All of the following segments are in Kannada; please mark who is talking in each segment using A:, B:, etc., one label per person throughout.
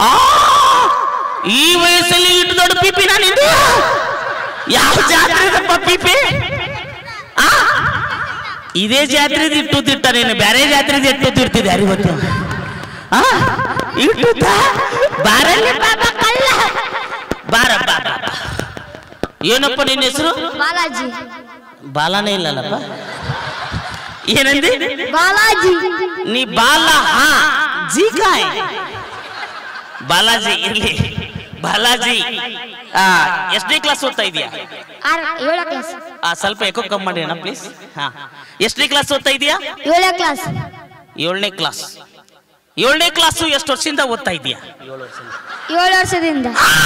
A: ಆ ಈ ವಯಸ್ಸಲ್ಲಿ ಇಟ್ಟು ದೊಡ್ಡ ಪಿಪಿ ನಾನಿಂದು ಯಾವ ಜಾತ್ರೆದಪ್ಪ ಪಿಪಿ ಆ ಇದೇ ಜಾತ್ರೆದು ಇಟ್ಟು ತಿಟ್ಟ ನೀನು ಬೇರೆ ಜಾತ್ರೆದು ಇಟ್ಟು ತಿರ್ತಿದ್ದೆ ಯಾರಿಗೆ ಗೊತ್ತು ಆ ಇಟ್ಟುತ್ತ ಬಾರಲ್ಲಿ ಬಾಬಾ ಕಳ್ಳ ಬಾರ ಬಾ ಬಾ ಬಾ. ಏನಪ್ಪ ನಿನ್ನ ಹೆಸರು
B: ಬಾಲಾಜಿ
A: ಬಾಲನೇ ಇಲ್ಲಲ್ಲಪ್ಪ ಏನಂದಿ
B: ಬಾಲಾಜಿ
A: ನೀ ಬಾಲ ಹಾ ಜೀಕಾಯ್ ಬಾಲಾಜಿ ಇರ್ಲಿ ಬಾಲಾಜಿ ಆ ಎಷ್ಟನೇ ಕ್ಲಾಸ್ ಓದ್ತಾ ಇದೀಯಾ
B: ಆರ್ ಏಳನೇ ಕ್ಲಾಸ್
A: ಆ ಸ್ವಲ್ಪ ಎಕೋ ಕಮ್ಮಿ ಮಾಡಿ ಅಣ್ಣ ಪ್ಲೀಸ್ ಹಾ ಎಷ್ಟನೇ ಕ್ಲಾಸ್ ಓದ್ತಾ ಇದೀಯಾ
B: ಏಳನೇ ಕ್ಲಾಸ್
A: ಏಳನೇ ಕ್ಲಾಸ್ ಏಳನೇ ಕ್ಲಾಸು ಎಷ್ಟು ವರ್ಷದಿಂದ ಓದ್ತಾ ಇದೀಯಾ
B: ಏಳು ವರ್ಷದಿಂದ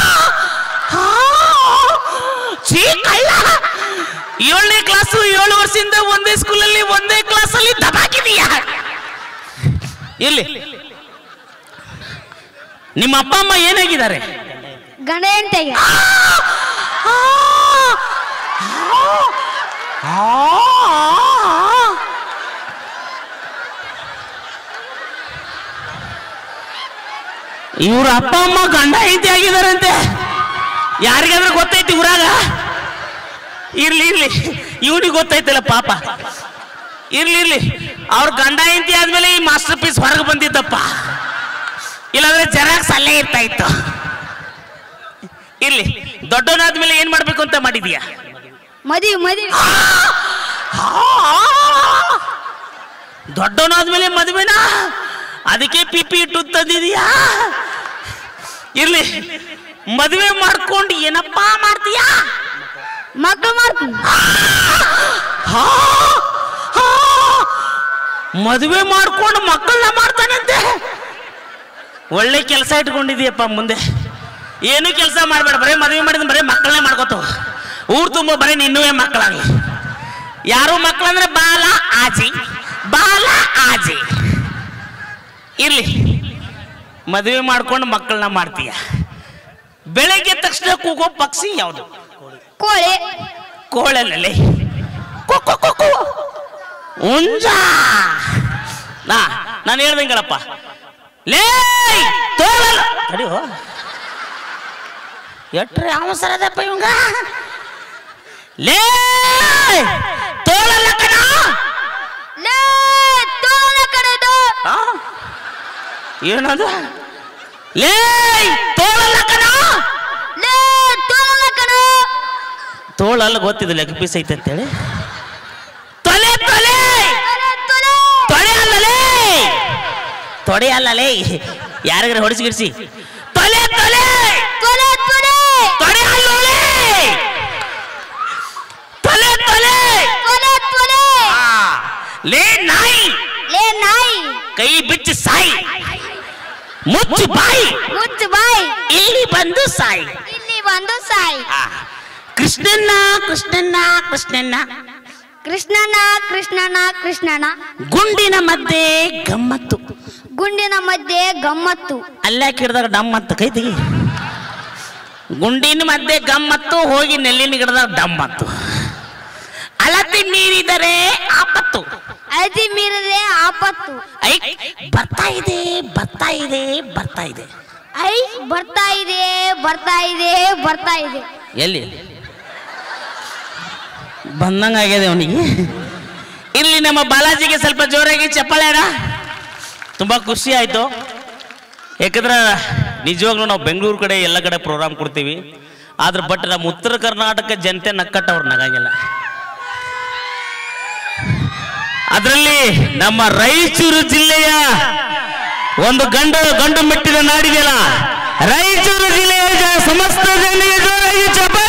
A: ಛೀ, ಕಳ್ಳ ಏಳನೇ ಕ್ಲಾಸು ಏಳು ವರ್ಷದಿಂದ ಒಂದೇ ಸ್ಕೂಲಲ್ಲಿ ಒಂದೇ ಕ್ಲಾಸಲ್ಲಿ ದಬಾಕಿದೀಯಾ ಇಲ್ಲಿ ನಿಮ್ಮ ಅಪ್ಪ ಅಮ್ಮ ಏನಾಗಿದ್ದಾರೆ
B: ಗಂಡ ಹೆಂಡತಿಗೆ
A: ಇವ್ರ ಅಪ್ಪ ಅಮ್ಮ ಗಂಡ ಹೆಂಡತಿ ಆಗಿದಾರಂತೆ ಯಾರಿಗಾದ್ರೂ ಗೊತ್ತೈತಿ ಊರಾಗ ಇರ್ಲಿ ಇರ್ಲಿ ಇವನಿಗೆ ಗೊತ್ತೈತಲ್ಲ ಪಾಪ ಇರ್ಲಿ ಇರ್ಲಿ ಅವ್ರ ಗಂಡ ಹೆಂಡತಿ ಆದ್ಮೇಲೆ ಈ ಮಾಸ್ಟರ್ ಪೀಸ್ ಹೊರಗೆ ಬಂದಿದ್ದಪ್ಪ ಇಲ್ಲಾಂದ್ರೆ ಜೆರಾಕ್ಸ್ ಅಲ್ಲೇ ಇರ್ತಾ ಇತ್ತು ಇರ್ಲಿ ದೊಡ್ಡವನಾದ್ಮೇಲೆ ಏನ್ ಮಾಡ್ಬೇಕು ಅಂತ ಮಾಡಿದ್ಯಾ
B: ಮದುವೆ ಮದುವೆ
A: ದೊಡ್ಡವನಾದ್ಮೇಲೆ ಮದುವೆನಾ ಅದಕ್ಕೆ ಪಿಪಿ ಇಟ್ಟು ತಂದಿದೀಯಾ ಇರ್ಲಿ ಮದುವೆ ಮಾಡ್ಕೊಂಡು ಏನಪ್ಪಾ ಮಾಡ್ತೀಯಾ
B: ಮಕ್ಕಳು ಮಾಡ್ತೀನಿ
A: ಹಾ, ಹಾ. ಮದುವೆ ಮಾಡ್ಕೊಂಡು ಮಕ್ಕಳನ್ನ ಮಾಡ್ತಾನಂತೆ ಒಳ್ಳೆ ಕೆಲಸ ಇಟ್ಕೊಂಡಿದೀಯಪ್ಪ ಮುಂದೆ ಏನು ಕೆಲಸ ಮಾಡಬೇಡ ಬರೀ ಮದುವೆ ಮಾಡಿದ್ರೆ ಬರೀ ಮಕ್ಕಳನ್ನೇ ಮಾಡ್ಕೋತಾವ ಊರು ತುಂಬ ಬರೀ ನಿನ್ನುವೇ ಮಕ್ಕಳಾಗ್ಲಿ ಯಾರು ಮಕ್ಕಳಂದ್ರೆ ಬಾಲ ಆಜಿ ಬಾಲ ಆಜಿ ಇರ್ಲಿ ಮದುವೆ ಮಾಡ್ಕೊಂಡು ಮಕ್ಕಳನ್ನ ಮಾಡ್ತೀಯ ಬೆಳಗ್ಗೆ ತಕ್ಷಣ ಕೂಗೋ ಪಕ್ಷಿ ಯಾವುದು
B: ಕೋಳಿ
A: ಕೋಳಲ್ಲೇ ಕು ಕು ಕು ಕು. ಉಂಜ ನಾ ನಾನು ಹೇಳ್ದಂಗಳಪ್ಪ ಲೇ ತೋಳಲ್ಲ ತಡಿಯೋ ಎಟ್ರೆ ಅವಸರದಪ್ಪ ಇವಂಗ ಲೇ ತೋಳಲ್ಲ ಕಣ
B: ಲೇ ತೋಳ ಕಡೆದು
A: ಆ? ಏನದು ಲೇ ತೋಳಲ್ಲ ಕಣ
B: ಲೇ ತೋಳ ಕಣ
A: ತೋಳಲ್ಲ ಗೊತ್ತಿದ್ದು ಲೆಗ್ ಪೀಸ್ ಐತೆ ಅಂತೇಳಿ ತೊಲೆ ತೊಲೆ
B: ತೊಲೆ
A: ತೊಡೆ ಅಲ್ಲಲೇ ತೊಡೆ ಅಲ್ಲಲೇ ಯಾರಿಗಾರ ಹೊಡಿಸಿ ಗಿಡಿಸಿ ತೊಲೆ ತೊಲೆ
B: ತೊಲೆ ತೊಲೆ
A: ತೊಡೆ ಅಲ್ಲೋಲೆ ತೊಲೆ ತೊಲೆ
B: ತೊಲೆ ತೊಲೆ
A: ಆ, ಲೇ ನಾಯಿ
B: ಲೇ ನಾಯಿ
A: ಕೈ ಬಿಚ್ಚಿ ಸಾಯಿ ಮುಚ್ಚು ಬಾಯಿ
B: ಮುಚ್ಚು ಬಾಯ್
A: ಇಲ್ಲಿ ಬಂದು ಸಾಯಿ
B: ಇಲ್ಲಿ ಒಂದು ಸಾಯಿ
A: ಆ, ಕೃಷ್ಣನ್ನ ಕೃಷ್ಣನ್ನ ಕೃಷ್ಣನ್ನ
B: ಕೃಷ್ಣನ ಕೃಷ್ಣನ ಕೃಷ್ಣನ
A: ಗುಂಡಿನ ಮಧ್ಯೆ ಗಮ್ಮತ್ತು
B: ಗುಂಡಿನ ಮಧ್ಯೆ ಗಮ್ಮತ್ತು
A: ಅಲ್ಲೇ ಕಿಡ್ದಾಗ ಡಮ್ ಅಂತ ಕೈ ತೆಗಿ ಗುಂಡಿನ ಮಧ್ಯೆ ಗಮ್ಮತ್ತು ಹೋಗಿ ನೆಲ್ಲಿನ ಗಿಡದಾಗ ಡಮ್ ಮತ್ತು ಅಳತಿ ಮೀರಿದರೆ ಆಪತ್ತು
B: ಅಳತಿ ಮೀರದೆ ಆಪತ್ತು
A: ಐ ಬರ್ತಾ ಇದೆ ಬರ್ತಾ ಇದೆ ಬರ್ತಾ ಇದೆ
B: ಐ ಬರ್ತಾ ಇದೆ ಬರ್ತಾ ಇದೆ ಬರ್ತಾ ಇದೆ
A: ಎಲ್ಲಿ ಬಂದಂಗ ಆಗ್ಯದೆ ಅವನಿಗೆ ಇಲ್ಲಿ ನಮ್ಮ ಬಾಲಾಜಿಗೆ ಸ್ವಲ್ಪ ಜೋರಾಗಿ ಚಪ್ಪಾಳೆ ಅಣ್ಣ ತುಂಬಾ ಖುಷಿ ಆಯ್ತು ಯಾಕಂದ್ರೆ ನಿಜವಾಗ್ಲೂ ನಾವು ಬೆಂಗಳೂರು ಕಡೆ ಎಲ್ಲ ಕಡೆ ಪ್ರೋಗ್ರಾಮ್ ಕೊಡ್ತೀವಿ ಆದ್ರೆ ಬಟ್ ನಮ್ಮ ಉತ್ತರ ಕರ್ನಾಟಕ ಜನತೆ ನಕ್ಕಟ್ಟವ್ರು ನಗಾಗಿಲ್ಲ ಅದರಲ್ಲಿ ನಮ್ಮ ರಾಯಚೂರು ಜಿಲ್ಲೆಯ ಒಂದು ಗಂಡು ಗಂಡು ಮೆಟ್ಟಿನ ನಾಡಿದೆಯಲ್ಲ ರಾಯಚೂರು ಜಿಲ್ಲೆಯ ಜ- ಸಮಸ್ತ ಜನರಿಗೆ ಜೋರಾಗಿ ಚಪ್ಪಾಳೆ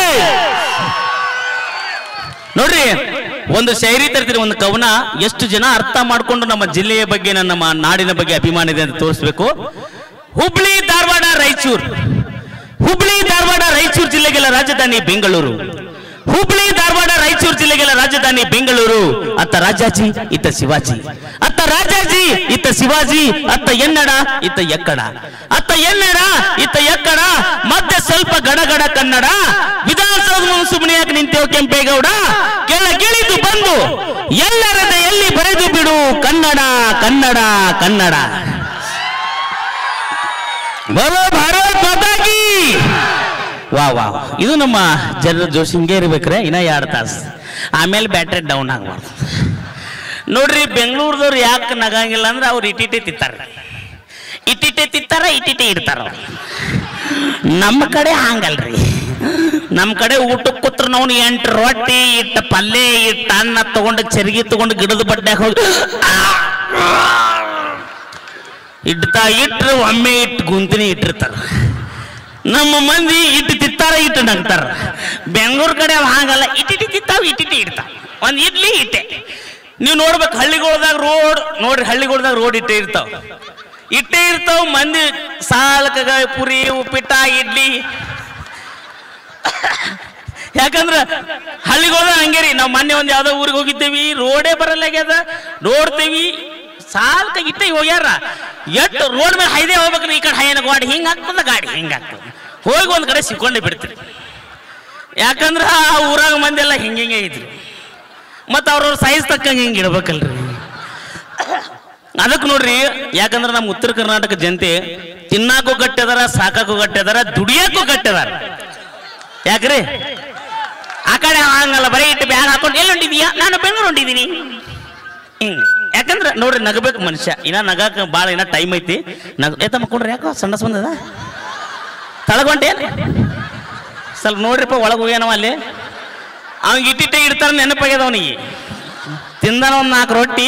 A: ನೋಡ್ರಿ ಒಂದು ಶೈರಿ ತರ್ತೀರಿ ಒಂದು ಕವನ ಎಷ್ಟು ಜನ ಅರ್ಥ ಮಾಡ್ಕೊಂಡು ನಮ್ಮ ಜಿಲ್ಲೆಯ ಬಗ್ಗೆ ನಮ್ಮ ನಾಡಿನ ಬಗ್ಗೆ ಅಭಿಮಾನ ಇದೆ ಅಂತ ತೋರಿಸ್ಬೇಕು ಹುಬ್ಳಿ ಧಾರವಾಡ ರಾಯಚೂರು ಹುಬ್ಳಿ ಧಾರವಾಡ ರಾಯಚೂರು ಜಿಲ್ಲೆಗೆಲ್ಲ ರಾಜಧಾನಿ ಬೆಂಗಳೂರು ಹುಬ್ಳಿ ಧಾರವಾಡ ರಾಯಚೂರು ಜಿಲ್ಲೆಗೆಲ್ಲ ರಾಜಧಾನಿ ಬೆಂಗಳೂರು ಅತ್ತ ರಾಜಾಜಿ ಇತ್ತ ಶಿವಾಜಿ ಅತ್ತ ರಾಜಾಜಿ ಇತ್ತ ಶಿವಾಜಿ ಅತ್ತ ಎನ್ನಡ ಇತ್ತ ಎಕ್ಕಡ ಅತ್ತ ಎನ್ನಡ ಇತ್ತ ಎಕ್ಕಡ ಮತ್ತೆ ಸ್ವಲ್ಪ ಗಡಗಡ ಕನ್ನಡ ವಿಧಾನಸೌಧ ಸುಮ್ಮನೆಯಾಗಿ ನಿಂತೇವು ಕೆಂಪೇಗೌಡ ಕೆಳಗಿಳಿದು ಬಂದು ಎಲ್ಲರದ ಎಲ್ಲಿ ಬರೆದು ಬಿಡು ಕನ್ನಡ ಕನ್ನಡ ಕನ್ನಡ ಬೋಲೋ ಭಾರತ್ ಮಾತಾ ಕಿ ವಾ ವಾ ಇದು ನಮ್ಮ ಜನರ ಜೋಶ್ ಹಿಂಗೆ ಇರ್ಬೇಕ್ರೆ ಇನ್ನ ಎರಡು ತಾಸು ಆಮೇಲೆ ಬ್ಯಾಟ್ರಿ ಡೌನ್ ಆಗ್ಬಾರ್ದು ನೋಡ್ರಿ ಬೆಂಗಳೂರದವ್ರು ಯಾಕೆ ನಗಂಗಿಲ್ಲ ಅಂದ್ರೆ ಅವ್ರು ಇಟ್ಟಿಟ್ಟೆ ತಿಂತಾರ ಇಟ್ಟಿಟ್ಟೆ ತಿಂತಾರ ಇಟ್ಟಿಟ್ಟೆ ಇಡ್ತಾರ ಅವ್ರು. ನಮ್ಮ ಕಡೆ ಹಂಗಲ್ರಿ ನಮ್ಮ ಕಡೆ ಊಟಕ್ಕೆ ಕೂತ್ರ ನಾವು ಎಂಟು ರೊಟ್ಟಿ ಇಟ್ಟ ಪಲ್ಯ ಇಟ್ಟ ಅನ್ನ ತಗೊಂಡು ಚರಿಗೆ ತಗೊಂಡು ಗಿಡದ ಬಡ್ಡ್ಯಾಗ ಹೋಗಿ ಇಡ್ತಾ ಇಟ್ರು ಒಮ್ಮೆ ಇಟ್ಟು ಗುಂತಿನಿ ಇಟ್ಟಿರ್ತಾರ ನಮ್ಮ ಮಂದಿ ಇಟ್ಟು ತಿತ್ತಾರ ಇಟ್ಟು ನಗ್ತಾರ ಬೆಂಗಳೂರು ಕಡೆ ಅವ್ ಹಾಗಲ್ಲ ಇಟ್ಟಿಟ್ಟು ತಿತ್ತಾವ ಇಟ್ಟಿಟ್ಟು ಇಡ್ತಾವ ಒಂದು ಇಡ್ಲಿ ಇಟ್ಟೆ ನೀವು ನೋಡ್ಬೇಕು ಹಳ್ಳಿಗಳ್ದಾಗ ರೋಡ್ ನೋಡ್ರಿ ಹಳ್ಳಿಗಳ್ದಾಗ ರೋಡ್ ಇಟ್ಟೆ ಇರ್ತಾವ ಇಟ್ಟೆ ಇರ್ತಾವ ಮಂದಿ ಸಾಲಕ ಪುರಿ ಉಪ್ಪಿಟ್ಟ ಇಡ್ಲಿ ಯಾಕಂದ್ರ ಹಳ್ಳಿಗೋದ ಹಂಗೆ ರೀ ನಾವು ಮೊನ್ನೆ ಒಂದು ಯಾವ್ದೋ ಊರಿಗೆ ಹೋಗಿದ್ದೇವಿ ರೋಡೇ ಬರಲ್ಲ ಆಗ್ಯದ ನೋಡ್ತೇವಿ ಸಾಲ್ಕ ಇಟ್ಟೆ ಹೋಗ್ಯಾರ ಎಷ್ಟು ರೋಡ್ ಮೇಲೆ ಹೈದೇ ಹೋಗ್ಬೇಕ್ರಿ ಈ ಕಡೆ ಹೈನ ಗಾಡಿ ಹಿಂಗ ಆಗ್ತದ ಗಾಡಿ ಹಿಂಗ ಆಗ್ತದ ಹೋಗಿ ಒಂದ್ ಕಡೆ ಸಿಕ್ಕೊಂಡೇ ಬಿಡ್ತೀರಿ ಯಾಕಂದ್ರ ಆ ಊರಾಗ ಮಂದಿ ಎಲ್ಲ ಹಿಂಗ ಹಿಂಗೆ ಇದ್ರಿ ಮತ್ತ ಅವ್ರವ್ರ ಸೈಜ್ ತಕ್ಕಂಗೆ ಹಿಂಗೆ ಇಡ್ಬೇಕಲ್ರಿ ಅದಕ್ಕೆ ನೋಡ್ರಿ ಯಾಕಂದ್ರೆ ನಮ್ಮ ಉತ್ತರ ಕರ್ನಾಟಕ ಜನತೆ ತಿನ್ನಾಕೂ ಗಟ್ಟಿದಾರ ಸಾಕಾಕೂ ಗಟ್ಟಿದಾರ ದುಡಿಯಾಕೂ ಗಟ್ಟಿದಾರ ಯಾಕ್ರಿ ಆ ಕಡೆ ಹಂಗಲ್ಲ ಬರೀ ಇಟ್ಟು ಬ್ಯಾಗ್ ಹಾಕೊಂಡು ಎಲ್ಲಿ ಹೊಂಟಿದೀಯಾ ನಾನು ಬೆಂಗಳೂರು ಹೊಂಟಿದ್ದೀನಿ ಹಿಂಗ್ ಯಾಕಂದ್ರೆ ನೋಡ್ರಿ ನಗಬೇಕು ಮನುಷ್ಯ ಇನ್ನ ನಗಾಕ ಭಾಳ ಇನ್ನ ಟೈಮ್ ಐತಿ ನಗ ಏತ ಮಕ್ಕೊಂಡ್ರಿ ಯಾಕೋ ಸಣ್ಣ ಬಂದದ ತಳಗೊಂಟೇನು ಸ್ವಲ್ಪ ನೋಡ್ರಿಪ್ಪ ಒಳಗೆ ಹೋಗ್ಯಾನವ ಅಲ್ಲಿ ಅವ್ನಿಗೆ ಇಟ್ಟಿಟ್ಟೆ ಇಡ್ತಾರ ನೆನಪಾಗ್ಯದ ಅವನಿಗೆ ತಿಂದಾನ ಒಂದು ನಾಲ್ಕು ರೊಟ್ಟಿ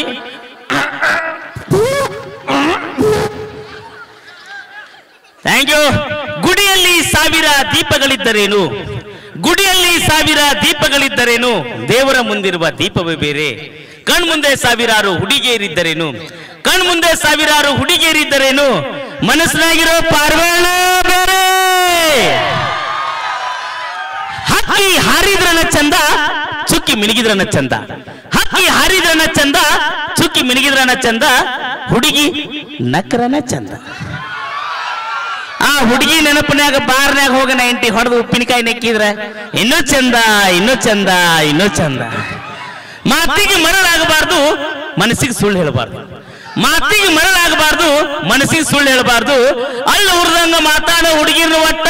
A: ಥ್ಯಾಂಕ್ ಯು ಗುಡಿಯಲ್ಲಿ ಸಾವಿರ ದೀಪಗಳಿದ್ದರೇನು ಗುಡಿಯಲ್ಲಿ ಸಾವಿರ ದೀಪಗಳಿದ್ದರೇನು ದೇವರ ಮುಂದಿರುವ ದೀಪವೇ ಬೇರೆ ಕಣ್ಮುಂದೆ ಸಾವಿರಾರು ಹುಡುಗಿಯರಿದ್ದರೇನು ಕಣ್ಮುಂದೆ ಸಾವಿರಾರು ಹುಡುಗಿಯರಿದ್ದರೇನು ಮನಸ್ಸಿನಾಗಿರೋ ಪಾರ್ವಾಳ ಬೇರೆ ಹಕ್ಕಿ ಹಾರಿದ್ರನ ಚಂದ ಚುಕ್ಕಿ ಮಿಣಿಗಿದ್ರನ ಚಂದ ಹಕ್ಕಿ ಹಾರಿದ್ರನ ಚಂದ ಚುಕ್ಕಿ ಮಿಣಿಗಿದ್ರನ ಚಂದ ಹುಡುಗಿ ನಕ್ರನ ಚಂದ ಆ ಹುಡುಗಿ ನೆನಪಿನ್ಯಾಗ ಬಾರ್ನ್ಯಾಗ ಹೋಗಿ ನೈಂಟಿ ಹೊಡೆದು ಉಪ್ಪಿನಕಾಯಿ ನೆಕ್ಕಿದ್ರ ಇನ್ನೂ ಚಂದ ಇನ್ನೂ ಚಂದ ಇನ್ನೂ ಚಂದ ಮಾತಿಗೆ ಮರಳಾಗಬಾರ್ದು ಮನಸ್ಸಿಗೆ ಸುಳ್ಳು ಹೇಳಬಾರ್ದು ಮಾತಿಗೆ ಮರಳಾಗಬಾರ್ದು ಮನಸ್ಸಿಗೆ ಸುಳ್ಳು ಹೇಳಬಾರ್ದು ಅಲ್ಲ ಉರ್ದಂಗ ಮಾತಾಡೋ ಹುಡುಗಿರ್ನ ಒಟ್ಟ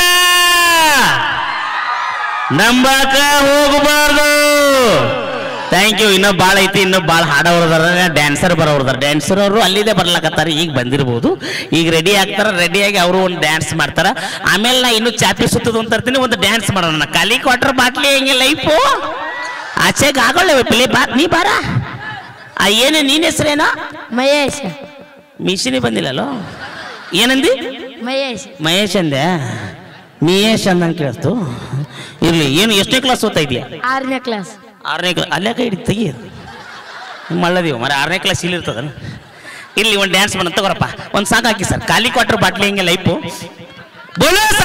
A: ನಂಬಾಕ ಹೋಗಬಾರ್ದು ಥ್ಯಾಂಕ್ ಯು ಇನ್ನೂ ಭಾಳ ಐತಿ ಇನ್ನೂ ಭಾಳ ಹಾಡೋರು ಅದಾರ ಡ್ಯಾನ್ಸರ್ ಬರೋರು ಅದಾರ ಡ್ಯಾನ್ಸರ್ ಅವರು ಅಲ್ಲಿದೆ ಬರ್ಲಾಕತ್ತಾರ ಈಗ ಬಂದಿರ್ಬೋದು ಈಗ ರೆಡಿ ಆಗ್ತಾರ ರೆಡಿಯಾಗಿ ಅವರು ಒಂದು ಡ್ಯಾನ್ಸ್ ಮಾಡ್ತಾರ ಆಮೇಲೆ ನಾ ಇನ್ನು ಚಾಪಿ ಸುತ್ತದು ಅಂತ ಇರ್ತೀನಿ ಒಂದು ಡ್ಯಾನ್ಸ್ ಮಾಡೋಣ ನಾ ಖಾಲಿ ಕ್ವಾರ್ಟರ್ ಬಾಟ್ಲಿ ಹೆಂಗೆ ಲೈಫು ಆಚೆಗೆ ಆಗೋಲ್ಲ ಪ್ಲೇ ಬಾ ನೀ ಬಾರ ಆ ಏನು ನೀನ್ ಹೆಸ್ರೇನೋ
B: ಮಹೇಶ್
A: ಮಿಷಿನಿ ಬಂದಿಲ್ಲಲ್ಲೋ ಏನಂದಿ
B: ಮಹೇಶ್
A: ಮಹೇಶ್ ಅಂದೆ ಮಹೇಶ್ ಅಂದಂಗೆ ಕೇಳ್ತು ಇರ್ಲಿ ಏನು ಎಷ್ಟನೇ ಕ್ಲಾಸ್ ಓದ್ತಾ ಇದೆಯಾ
B: ಆರನೇ ಕ್ಲಾಸ್
A: ಆರನೇ ಕ್ಲಾಸ್ ಅಲ್ಲೇ ಕೈ ಹಿಡಿ ತೆಗಿ ಮಳ್ಳದೀವ ಮರ ಆರನೇ ಕ್ಲಾಸ್ ಇಲ್ಲಿ ಇರ್ತದ ಇಲ್ಲಿ ಒಂದು ಡ್ಯಾನ್ಸ್ ಮಾಡೋಣ ತಗೋರಪ್ಪ ಒಂದು ಸಾಕು ಹಾಕಿ ಸರ್ ಖಾಲಿ ಕ್ವಾರ್ಟರ್ ಬಾಟ್ಲಿ ಹಿಂಗೆ ಲೈಫು ಬೋಲೋ